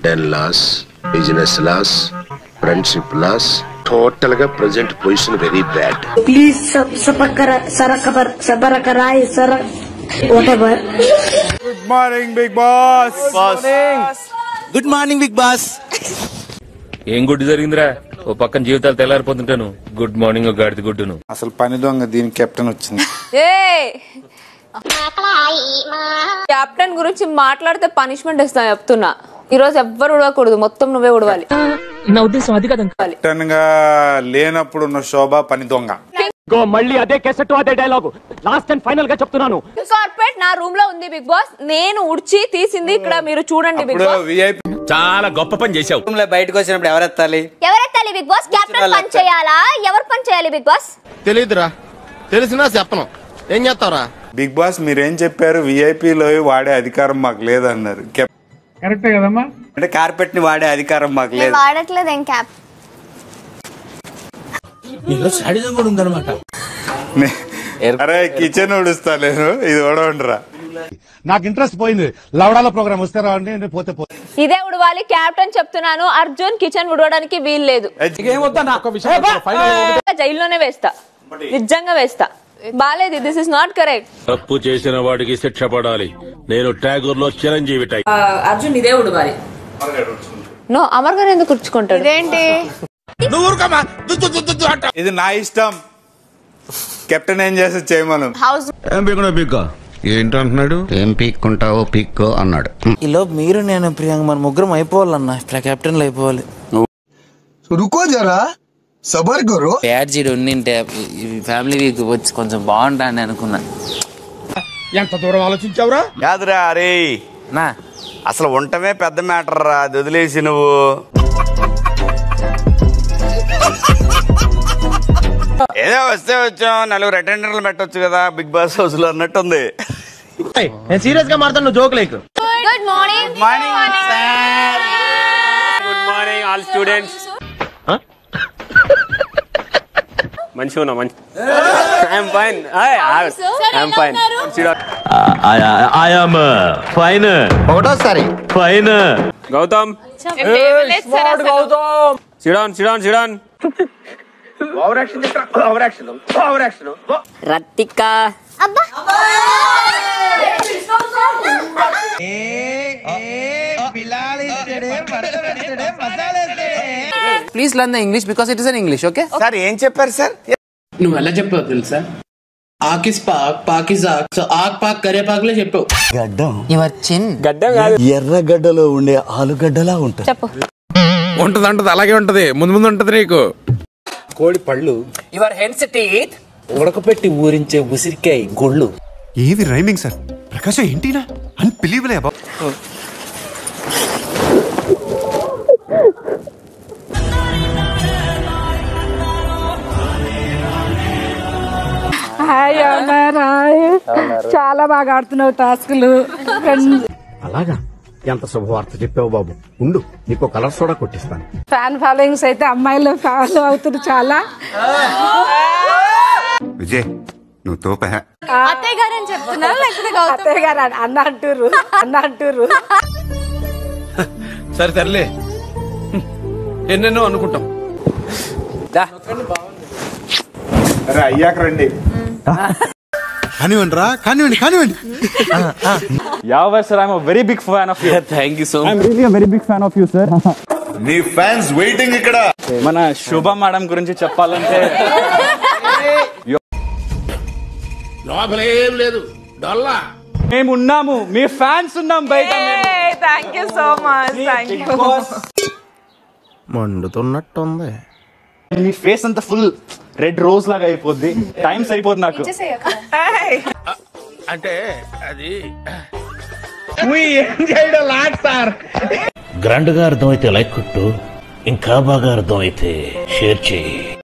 Den loss business loss friendship loss total గా present position very bad Please sub- sabakara, sarakar, sabarakarai, sar, whatever. Good morning big boss good morning big boss ఏం గుడ్డు జరిగిందిరా ఓ పక్కన జీవితాలు తెల్లారిపోతుంటాను good morning ఒక గాడిద గుడ్డును అసలు పని దొంగ దీని కెప్టెన్ వచ్చింది ఏ కెప్టెన్ గురించి మాట్లాడితే పనిష్మెంట్ ఇస్తా చెప్తున్నా ఈ రోజు ఎవ్వరు ఉడవకూడదు మొత్తం నువ్వే ఉడవాలి కెప్టెన్ గా లేనప్పుడు ఉన్న శోభ పని దొంగ మళ్ళీ అదే కెసెట్ అదే డైలాగ్ లాస్ట్ అండ్ ఫైనల్ గా చెప్తున్నాను కార్పెట్ నా రూమ్ లో ఉంది బిగ్ బాస్ నేను ఉడ్చి తీసింది ఇక్కడ మీరు చూడండి బిగ్ ఇప్పుడు బాస్ విఐపి చాలా గొప్ప పని చేశావు రూమ్ లో బయటకు వచ్చినప్పుడు ఎవరెత్తాలి ఎవరెత్తాలి బిగ్ బాస్ కెప్టెన్ పని చేయాలా ఎవరు పని చేయాలి బిగ్ బాస్ తెలీదురా తెలిసినా చెప్పను ఏం చేస్తావురా బిగ్ బాస్ మీరేం చెప్పారు విఐపీలో వాడే అధికారం మాకు లేదన్నారు కెప్- అంటే కార్పెట్ ని వాడే అధికారం మాకు నేను లేదు వాడట్లేదు ఏం క్యాప్ నే- అరే కిచెన్ ఉడుస్తా నేను ఇది ఓడవండిరా నాకు ఇంట్రెస్ట్ పోయింది లవడాల ప్రోగ్రామ్ వస్తే రావండి నేను పోతే పోతే ఇదే ఉడవాలి కెప్టెన్ చెప్తున్నాను అర్జున్ కిచెన్ ఉడవడానికి వీలు లేదు జైల్లోనే వేస్తా నిజంగా వేస్తా బాలేదు దిస్ ఇస్ నాట్ కరెక్ట్ తప్పు చేసిన వాడికి శిక్ష పడాలి నేను ట్యాగూర్ లో చిరంజీవి టైప్ అర్జున్ ఇదే ఉడవాలి నో అమర్ గారు ఎందుకు కూర్చుకుంటాడు ఇదేంటి ఇది నా ఇష్టం కెప్టెన్ ఏం చేస్తే చేయమను హౌస్ ఏంటంటున్నాడు ఏం పీక్కుంటావో పీక్కో అన్నాడు ఈలో మీరు నేను ప్రియాంక మన ముగ్గురం అయిపోవాలన్నా ఇట్లా కెప్టెన్లు అయిపోవాలి రుకో జరా సబర్ కరో బ్యాడ్జీడ్ ఉండింటే ఈ ఫ్యామిలీ వీక్ వచ్చి కొంచెం బాగుంటాను అనుకున్నా ఎంత దూరం ఆలోచించావురా కాదురా అరే నా అసలు ఉండటమే పెద్ద మ్యాటర్ రా అది వదిలేసి నువ్వు ఏదో వస్తే వచ్చాం నలుగురు అటెండర్లు పెట్టొచ్చు కదా బిగ్ బాస్ హౌస్ లో అన్నట్టుంది నేను సీరియస్ గా మాట్లాడు నువ్వు జోక్ లేకు good morning good morning all students మంచిగా ఉన్నా మంచి I'm fine I'm fine I'm fine ఒకటోసారి ఫైన్ గౌతమ్ సిడాన్ సిడాన్ సిడాన్ రత్తిక అబ్బా please learn the English because it is an English okay sir ఏం చెప్పారు సార్ నువ్వు ఎలా చెప్పావు తెలుసా ఆకిస్ పాక్ పాకిజాక్ సో ఆక్ పాక్ కరేపాకులే చెప్పావు యువర్ చిన్ గడ్డం కాదు ఎర్రగడ్డలో ఉండే ఆలుగడ్డలా ఉంటుంది చెప్పు ఉంటది ఉంటది అలాగే ఉంటది ముందు ముందు ఉంటది నీకు కోడి పళ్ళు యువర్ హెన్స్ టీత్ ఉడకపెట్టి ఊరించే ఉసిరికాయ గొళ్ళు ఏది రైమింగ్ సార్ ప్రకాశం ఏంటినా అన్బిలీవలే అబ్బా చాలా బాగా ఆడుతున్నావు టాస్కులు అలాగా ఎంత శుభవార్త చెప్పావు బాబు ఉండు నీకు కలర్ సోడా కొట్టిస్తాను ఫ్యాన్ ఫాలోయింగ్స్ అయితే అమ్మాయిలు ఫాలో అవుతున్నారు చాలా విజయ్ నువ్వు తోప అత్తయ్య గారు అని చెప్తున్నారు లేకపోతే గౌతమ్ అత్తయ్య గారు అన్న అంటారు అన్న అంటారు సరే సర్లే ఎన్నెన్నో అనుకుంటాం అరే అయ్యాక రండి కానివ్వండి రా కానివ్వండి కానివ్వండి Yawar sir I'm very big fan of you thank you so I'm really very big fan of you sir నీ ఫ్యాన్స్ వెయిటింగ్ ఇక్కడ మన శుభ మేడం గురించి చెప్పాలంటే లోపలేం లేదు డొల్లా మేము ఉన్నాము మీ ఫ్యాన్స్ ఉన్నాం బయట thank you so much thank you మండుతున్నట్టుంది మీ ఫేస్ అంతా ఫుల్ రెడ్ రోజ్ లాగా అయిపోద్ది టైం సరిపోద్ది నాకు అంటే అది గ్రాండ్ గా అర్థమైతే లైక్ కొట్టు ఇంకా బాగా అర్థమైతే షేర్ చేయి